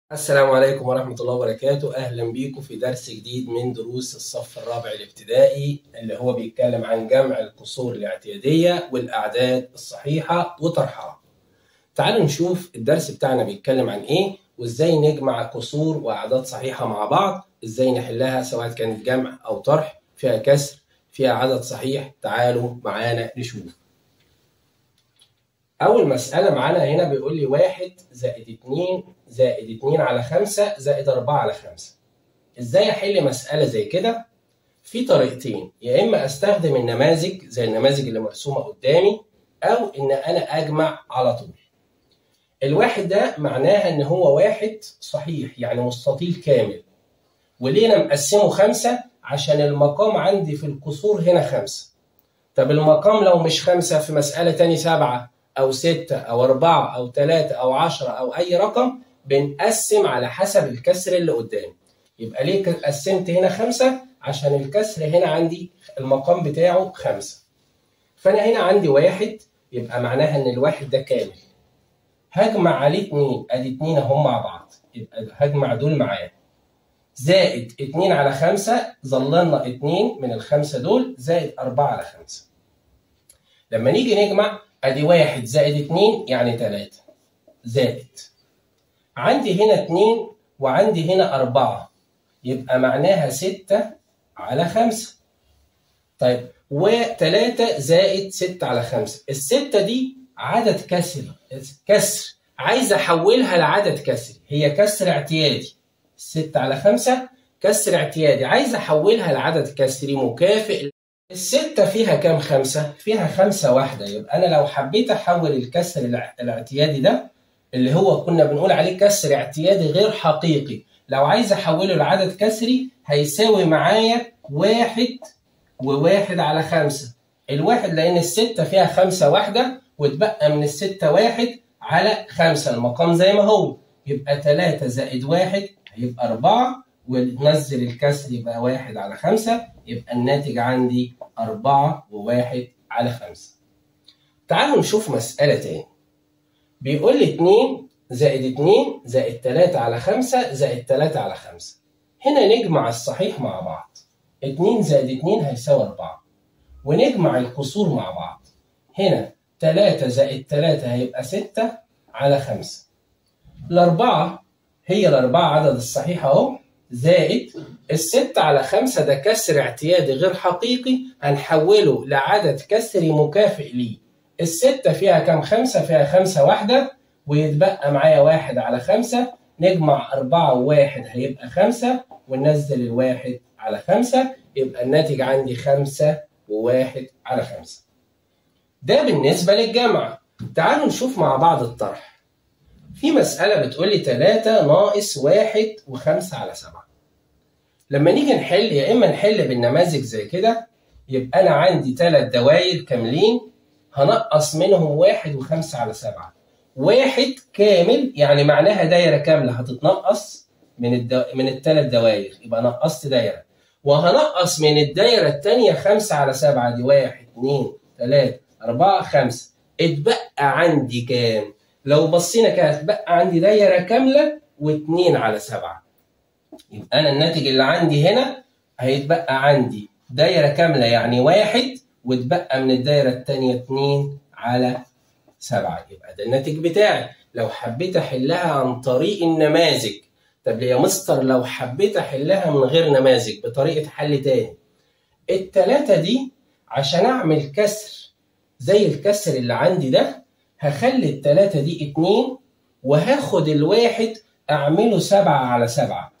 السلام عليكم ورحمة الله وبركاته أهلا بيكم في درس جديد من دروس الصف الرابع الابتدائي اللي هو بيتكلم عن جمع الكسور الاعتيادية والأعداد الصحيحة وطرحها تعالوا نشوف الدرس بتاعنا بيتكلم عن إيه وإزاي نجمع كسور وأعداد صحيحة مع بعض إزاي نحلها سواء كانت جمع أو طرح فيها كسر فيها عدد صحيح تعالوا معانا نشوف أول مسألة معانا هنا بيقول لي واحد زائد اتنين زائد اتنين على خمسة زائد أربعة على خمسة. إزاي أحل مسألة زي كده؟ في طريقتين، يا إما أستخدم النماذج زي النماذج اللي مرسومة قدامي أو إن أنا أجمع على طول. الواحد ده معناها إن هو واحد صحيح يعني مستطيل كامل. وليه أنا مقسمه خمسة؟ عشان المقام عندي في الكسور هنا خمسة. طب المقام لو مش خمسة في مسألة تاني سبعة أو ستة أو أربعة أو ثلاثة أو عشرة أو أي رقم بنقسم على حسب الكسر اللي قدامي يبقى ليه قسمت هنا خمسة عشان الكسر هنا عندي المقام بتاعه خمسة فأنا هنا عندي واحد يبقى معناها إن الواحد ده كامل هجمع عليه اتنين أدي اتنين أهم مع بعض يبقى هجمع دول معاه زائد اتنين على خمسة ظللنا اتنين من الخمسة دول زائد أربعة على خمسة لما نيجي نجمع ادي واحد زائد اتنين يعني تلاتة زائد عندي هنا اتنين وعندي هنا أربعة يبقى معناها ستة على خمسة طيب وتلاتة زائد ستة على خمسة الستة دي عدد كسر كسر عايز أحولها لعدد كسري هي كسر اعتيادي ستة على خمسة كسر اعتيادي عايز أحولها لعدد كسري مكافئ الستة فيها كام خمسة؟ فيها خمسة واحدة يبقى أنا لو حبيت أحول الكسر الاعتيادي ده اللي هو كنا بنقول عليه كسر اعتيادي غير حقيقي لو عايز أحوله لعدد كسري هيساوي معايا واحد وواحد على خمسة الواحد لأن الستة فيها خمسة واحدة واتبقى من الستة واحد على خمسة المقام زي ما هو يبقى تلاتة زائد واحد هيبقى أربعة وننزل الكسر يبقى واحد على خمسة يبقى الناتج عندي أربعة وواحد على خمسة. تعالوا نشوف مسألة تاني. بيقول لي اتنين زائد اتنين زائد تلاتة على خمسة زائد تلاتة على خمسة. هنا نجمع الصحيح مع بعض. اتنين زائد اتنين هيساوي أربعة. ونجمع الكسور مع بعض. هنا تلاتة زائد تلاتة هيبقى ستة على خمسة. الأربعة هي الأربعة عدد الصحيح أهو زائد الستة على خمسة ده كسر اعتيادي غير حقيقي هنحوله لعدد كسري مكافئ ليه الستة فيها كام خمسة فيها خمسة واحدة ويتبقى معايا واحد على خمسة نجمع أربعة وواحد هيبقى خمسة وننزل الواحد على خمسة يبقى الناتج عندي خمسة وواحد على خمسة ده بالنسبة للجمع تعالوا نشوف مع بعض الطرح في مسألة بتقول لي 3 ناقص 1 و5 على 7 لما نيجي نحل يا إما نحل بالنماذج زي كده يبقى أنا عندي ثلاث دواير كاملين هنقص منهم 1 و5 على 7 واحد كامل يعني معناها دايرة كاملة هتتنقص من الدو... من الثلاث دواير يبقى نقصت دايرة وهنقص من الدايرة الثانية 5 على 7 دي 1 2 3 4 5 اتبقى عندي كام؟ لو بصينا كده هتبقى عندي دايره كامله و2 على 7 يبقى انا الناتج اللي عندي هنا هيتبقى عندي دايره كامله يعني واحد واتبقى من الدايره الثانيه 2 على 7 يبقى ده الناتج بتاعي لو حبيت احلها عن طريق النماذج طب يا مستر لو حبيت احلها من غير نماذج بطريقه حل تاني التلاتة دي عشان اعمل كسر زي الكسر اللي عندي ده هخلي التلاتة دي اتنين وهاخد الواحد أعمله سبعة على سبعة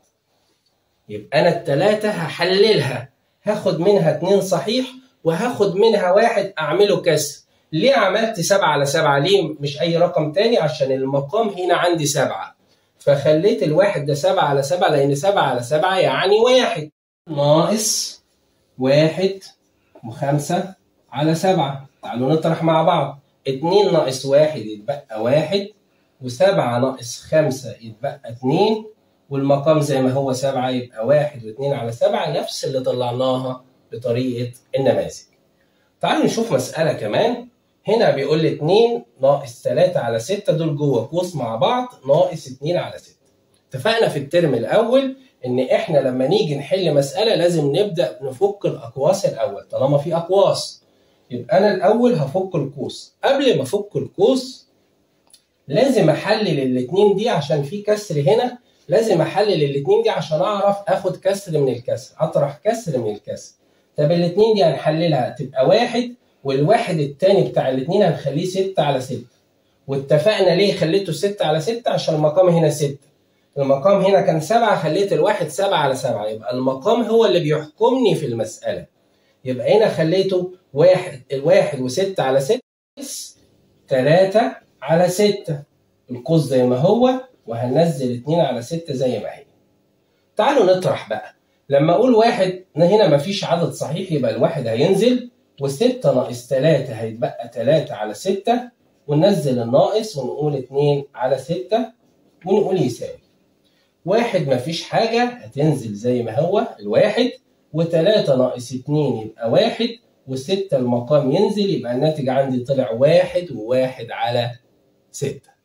يبقى أنا التلاتة هحللها هاخد منها اتنين صحيح وهاخد منها واحد أعمله كسر ليه عملت سبعة على سبعة ليه مش أي رقم تاني عشان المقام هنا عندي سبعة فخليت الواحد ده سبعة على سبعة لأن سبعة على سبعة يعني واحد ناقص واحد وخمسة على سبعة تعالوا نطرح مع بعض اتنين ناقص واحد يتبقى واحد وسبعة ناقص خمسة يتبقى اتنين والمقام زي ما هو سبعة يبقى واحد واتنين على سبعة نفس اللي طلعناها بطريقة النماذج. تعالوا نشوف مسألة كمان هنا بيقول لي اتنين ناقص تلاتة على ستة دول جوه قوس مع بعض ناقص اتنين على ستة. اتفقنا في الترم الاول ان احنا لما نيجي نحل مساله لازم نبدا نفك الاقواس الاول طالما في اقواس يبقى انا الاول هفك القوس قبل ما افك القوس لازم احلل الاثنين دي عشان في كسر هنا لازم احلل الاثنين دي عشان اعرف اخد كسر من الكسر اطرح كسر من الكسر طب الاثنين دي هنحللها تبقى واحد والواحد التاني بتاع الاثنين هنخليه 6 على 6 واتفقنا ليه خليته 6 على 6 عشان المقام هنا 6 المقام هنا كان 7 خليت الواحد 7 على 7 يبقى المقام هو اللي بيحكمني في المسألة يبقى هنا خليته واحد الواحد وستة على ستة تلاتة على ستة القوس زي ما هو وهننزل اتنين على ستة زي ما هي تعالوا نطرح بقى لما اقول واحد هنا مفيش عدد صحيح يبقى الواحد هينزل وستة ناقص تلاتة هيتبقى تلاتة على ستة وننزل الناقص ونقول اتنين على ستة ونقول يساوي واحد مفيش حاجة هتنزل زي ما هو الواحد وتلاتة ناقص اتنين يبقى واحد وستة المقام ينزل يبقى الناتج عندي طلع واحد وواحد على ستة